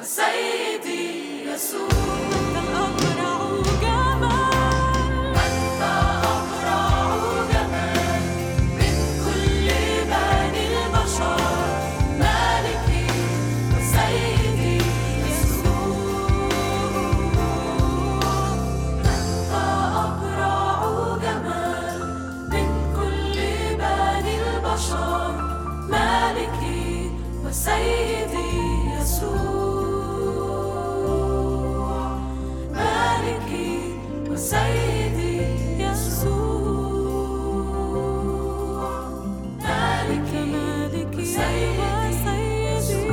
وسيدي يسوع أنت الأبرع جمال أنت أبرع جمال من كل بني البشر مالكي وسيدي يسوع أنت أبرع جمال من كل بني البشر مالكي وسيدي يسوع مالكي وسيدي يسوع مالكي مالكي وسيدي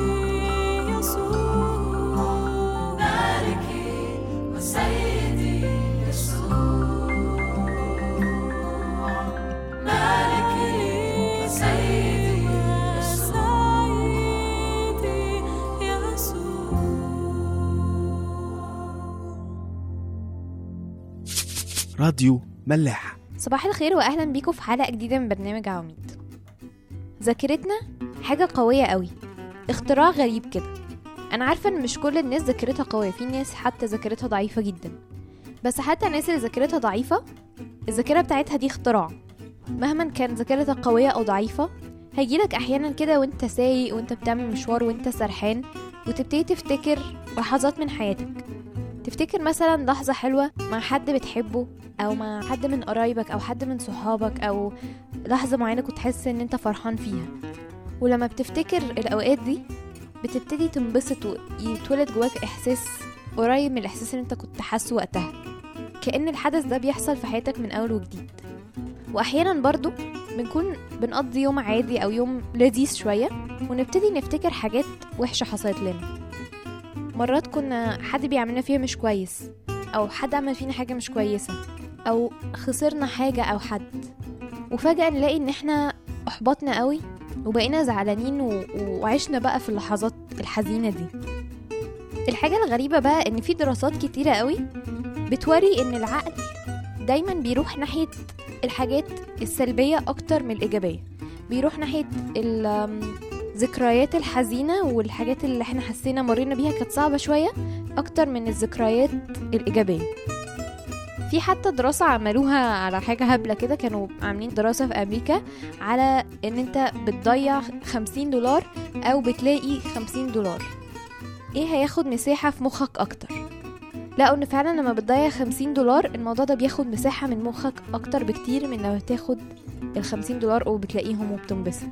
يسوع مالكي وسيدي يسوع مالكي وسيدي يسوع راديو ملاح صباح الخير واهلا بيكم في حلقه جديده من برنامج عواميد ذاكرتنا حاجه قويه قوي اختراع غريب كده انا عارفه ان مش كل الناس ذاكرتها قويه في ناس حتى ذاكرتها ضعيفه جدا بس حتى الناس اللي ذاكرتها ضعيفه الذاكره بتاعتها دي اختراع مهما كان ذاكرتها قويه او ضعيفه هيجيلك احيانا كده وانت سايق وانت بتعمل مشوار وانت سرحان وتبتدي تفتكر لحظات من حياتك تفتكر مثلا لحظة حلوة مع حد بتحبه أو مع حد من قرايبك أو حد من صحابك أو لحظة معينة كنت حاسس إن أنت فرحان فيها ولما بتفتكر الأوقات دي بتبتدي تنبسط ويتولد جواك إحساس قريب من الإحساس اللي أنت كنت حاسه وقتها كأن الحدث ده بيحصل في حياتك من أول وجديد وأحيانا برضو بنكون بنقضي يوم عادي أو يوم لذيذ شوية ونبتدي نفتكر حاجات وحشة حصلت لنا مرات كنا حد بيعملنا فيها مش كويس او حد عمل فينا حاجه مش كويسه او خسرنا حاجه او حد وفجاه نلاقي ان احنا احبطنا قوي وبقينا زعلانين و... وعشنا بقى في اللحظات الحزينه دي الحاجه الغريبه بقى ان في دراسات كتيره قوي بتوري ان العقل دايما بيروح ناحيه الحاجات السلبيه اكتر من الايجابيه بيروح ناحيه ال... ذكريات الحزينة والحاجات اللي احنا حسينا مرينا بيها كانت صعبة شوية أكتر من الذكريات الإيجابية في حتى دراسة عملوها على حاجة هبلة كده كانوا عاملين دراسة في أمريكا على إن أنت بتضيع خمسين دولار أو بتلاقي خمسين دولار إيه هياخد مساحة في مخك أكتر لقوا إن فعلا لما بتضيع خمسين دولار الموضوع ده بياخد مساحة من مخك أكتر بكتير من لما تاخد الخمسين دولار وبتلاقيهم وبتنبسط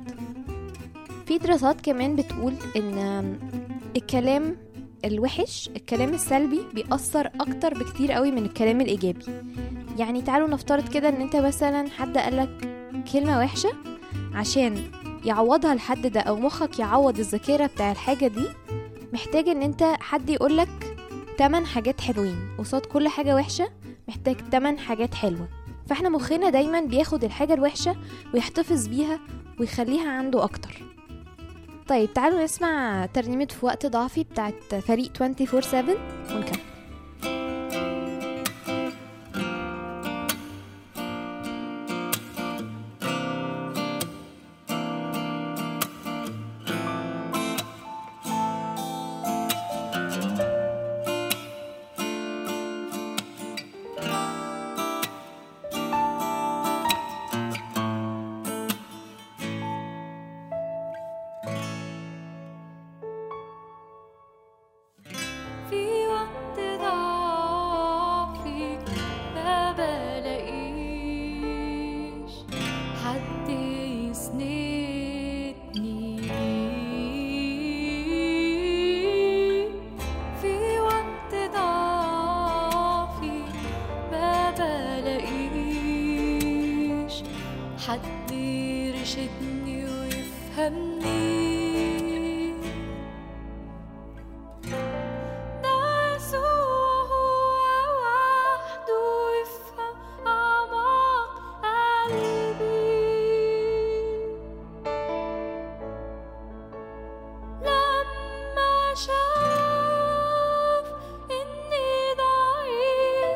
في دراسات كمان بتقول ان الكلام الوحش الكلام السلبي بيأثر أكتر بكتير قوي من الكلام الإيجابي يعني تعالوا نفترض كده ان انت مثلا حد قالك كلمة وحشة عشان يعوضها الحد ده او مخك يعوض الذاكرة بتاع الحاجة دي محتاج ان انت حد يقولك تمن حاجات حلوين قصاد كل حاجة وحشة محتاج تمن حاجات حلوة فاحنا مخنا دايما بياخد الحاجة الوحشة ويحتفظ بيها ويخليها عنده أكتر طيب تعالوا نسمع ترنيمة في وقت ضعفي بتاعت فريق 24/7 ونكمل في وقت ضعفي ما بلاقيش حد يسندني في وقت ضعفي ما بلاقيش حد يرشدني ويفهمني ده يسوع هو وحده يفهم أعماق قلبي لما شاف إني ضعيف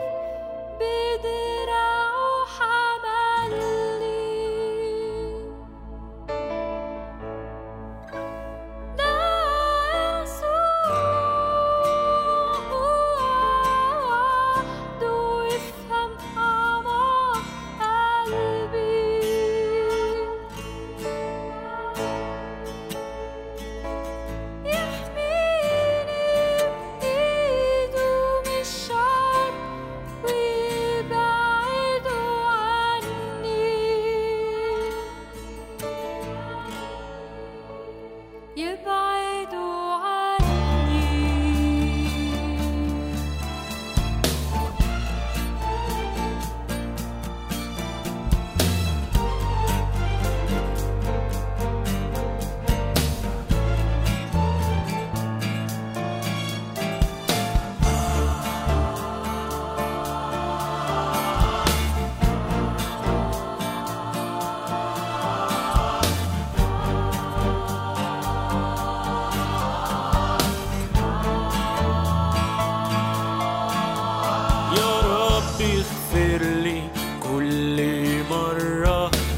بدراعه حملني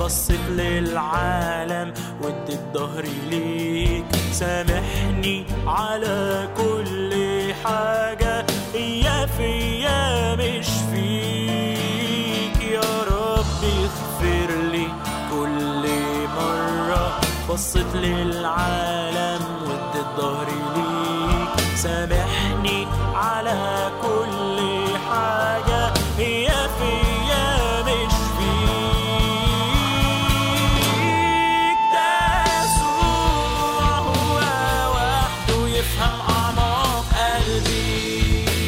بصيت للعالم واديت ظهري ليك سامحني على كل حاجة يا فيا مش فيك يا رب اغفر لي كل مرة بصيت للعالم واديت ظهري ليك سامحني على كل حاجة هي فيا مش فيك ده يسوع هو وحده يفهم أعماق قلبي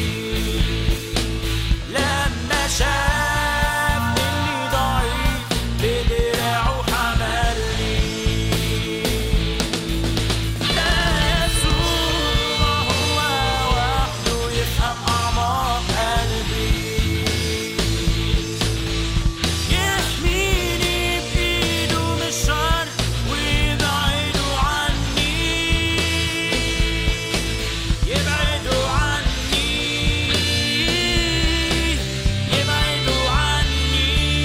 لما شاف إني ضعيف بدراعه حملني ده يسوع هو وحده يفهم أعماق قلبي يحميني بإيده من الشر ويبعده عني يبعدوا عني يبعدوا عني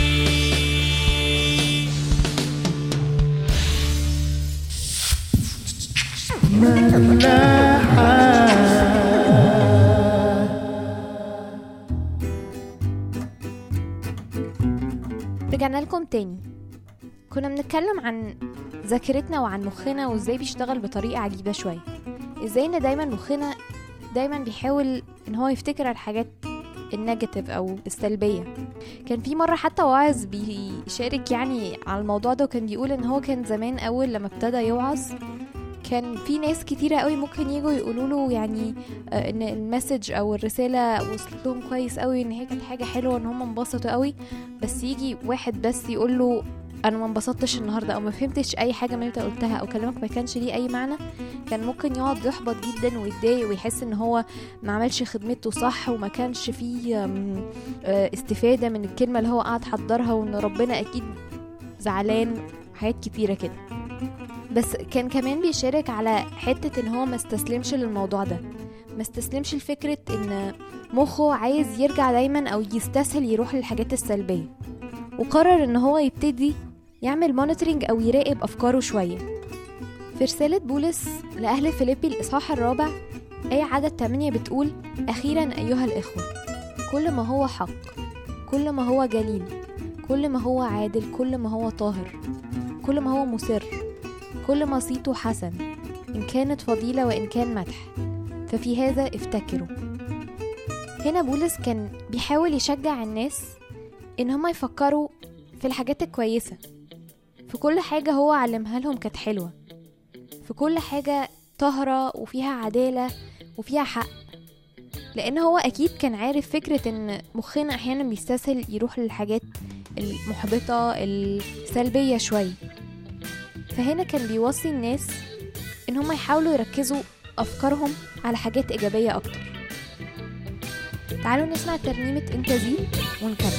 رجعنا لكم تاني كنا بنتكلم عن ذاكرتنا وعن مخنا وازاي بيشتغل بطريقة عجيبة شوية ازاي ان دايما مخنا دايما بيحاول ان هو يفتكر الحاجات النيجاتيف او السلبية كان في مرة حتى واعظ بيشارك يعني على الموضوع ده وكان بيقول ان هو كان زمان اول لما ابتدى يوعظ كان في ناس كتيرة قوي ممكن يجوا يقولوا له يعني آه، ان المسج او الرسالة وصلت لهم كويس قوي ان هي كانت حاجة حلوة ان هم انبسطوا قوي بس يجي واحد بس يقول له انا ما انبسطتش النهارده او ما فهمتش اي حاجه من اللي انت قلتها او كلامك ما كانش ليه اي معنى كان ممكن يقعد يحبط جدا ويتضايق ويحس ان هو ما عملش خدمته صح وما كانش فيه آم، آه، استفاده من الكلمه اللي هو قاعد حضرها وان ربنا اكيد زعلان حاجات كتيره كده بس كان كمان بيشارك على حته ان هو ما استسلمش للموضوع ده ما استسلمش لفكره ان مخه عايز يرجع دايما او يستسهل يروح للحاجات السلبيه وقرر ان هو يبتدي يعمل مونيتورنج او يراقب افكاره شويه في رسالة بولس لأهل فيليبي الإصحاح الرابع آية عدد 8 بتقول أخيرا أيها الإخوة كل ما هو حق كل ما هو جليل كل ما هو عادل كل ما هو طاهر كل ما هو مسر كل ما صيته حسن إن كانت فضيلة وإن كان مدح ففي هذا افتكروا هنا بولس كان بيحاول يشجع الناس إن هما يفكروا في الحاجات الكويسة في كل حاجة هو علمها لهم كانت حلوة في كل حاجة طاهرة وفيها عدالة وفيها حق لأن هو أكيد كان عارف فكرة إن مخنا أحيانا بيستسهل يروح للحاجات المحبطة السلبية شوية فهنا كان بيوصي الناس إن هم يحاولوا يركزوا أفكارهم على حاجات إيجابية أكتر تعالوا نسمع ترنيمة انت زين ونكمل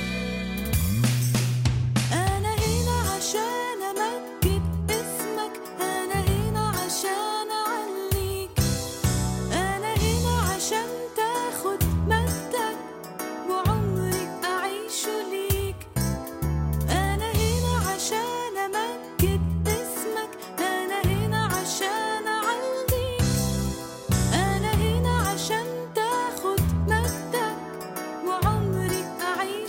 أنا هنا عشان أمجد اسمك أنا هنا عشان أعليك أنا هنا عشان تاخد مجدك وعمري أعيشه ليك أنا هنا عشان أمجد اسمك أنا هنا عشان أعليك أنا هنا عشان تاخد مجدك وعمري أعيشه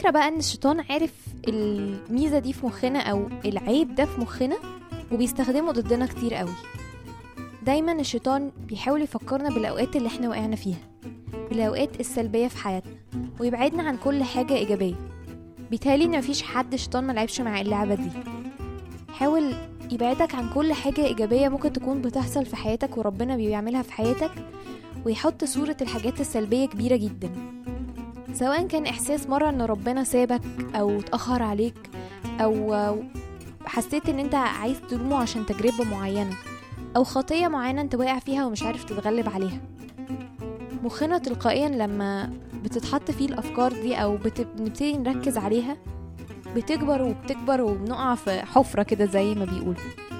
الفكرة بقى ان الشيطان عارف الميزة دي في مخنا او العيب ده في مخنا وبيستخدمه ضدنا كتير قوي دايما الشيطان بيحاول يفكرنا بالاوقات اللي احنا وقعنا فيها بالاوقات السلبية في حياتنا ويبعدنا عن كل حاجة ايجابية بيتهيألي ان مفيش حد الشيطان ملعبش مع اللعبة دي حاول يبعدك عن كل حاجة إيجابية ممكن تكون بتحصل في حياتك وربنا بيعملها في حياتك ويحط صورة الحاجات السلبية كبيرة جدا سواء كان إحساس مرة إن ربنا سابك أو اتأخر عليك أو حسيت إن أنت عايز تلومه عشان تجربة معينة أو خطية معينة أنت واقع فيها ومش عارف تتغلب عليها مخنا تلقائيا لما بتتحط فيه الأفكار دي أو بت- بنبتدي نركز عليها بتكبر وبتكبر وبنقع في حفرة كده زي ما بيقولوا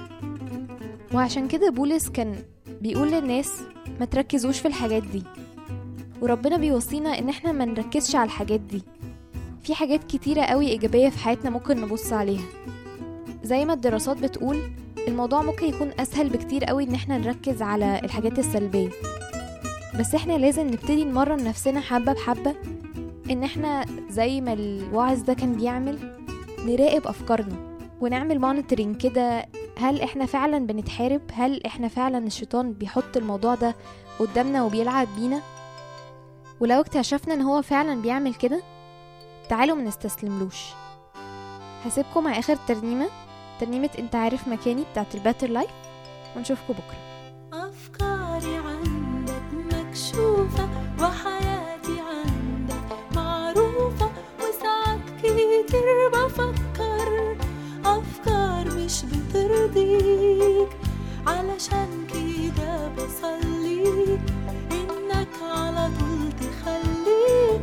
وعشان كده بولس كان بيقول للناس ما تركزوش في الحاجات دي وربنا بيوصينا ان احنا ما نركزش على الحاجات دي في حاجات كتيرة قوي ايجابية في حياتنا ممكن نبص عليها زي ما الدراسات بتقول الموضوع ممكن يكون اسهل بكتير قوي ان احنا نركز على الحاجات السلبية بس احنا لازم نبتدي نمرن نفسنا حبة بحبة ان احنا زي ما الواعظ ده كان بيعمل نراقب افكارنا ونعمل مونيتورنج كده هل احنا فعلا بنتحارب هل احنا فعلا الشيطان بيحط الموضوع ده قدامنا وبيلعب بينا ولو اكتشفنا ان هو فعلا بيعمل كده تعالوا ما نستسلملوش هسيبكم مع اخر ترنيمه ترنيمه انت عارف مكاني بتاعت الباتر لايف ونشوفكم بكره أفكاري عندك مكشوفة وحياتي عندك معروفة وساعات كتير بفكر أفكار مش بترضيك علشان كده بصلي إنك على طول تخلي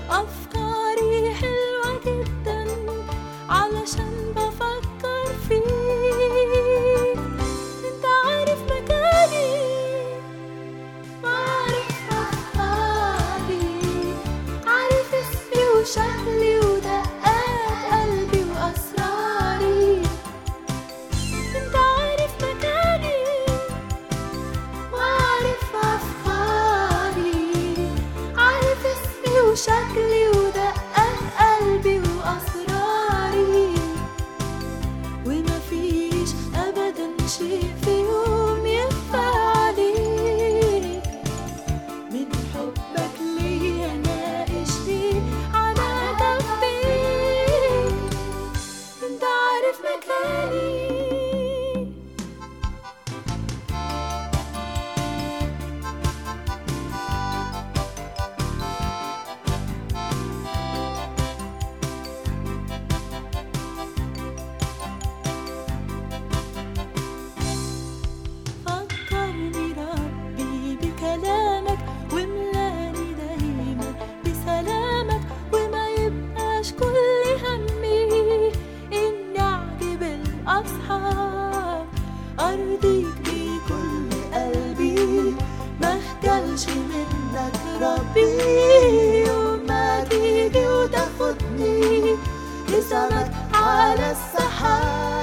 أفكاري حلوة جدا علشان بفكر فيك انت عارف مكاني وعارف أفكاري عارف اسمي وشكلي ودقات قلبي وأسراري انت عارف مكاني وعارف أفكاري عارف اسمي وشكلي ودقات قلبي وأسراري وما فيش ابدا شيء في يوم يخفى عليك من حبك ليا ناقشني عنادك فيك انت عارف مكاني فكرني ربي بكلامك واملاني دايما بسلامك وما يبقاش كل همي اني اعجب الاصحاب ارضيك بكل قلبي ما اخجلش منك ربي يوم ما تيجي وتاخدني لسانك على السحاب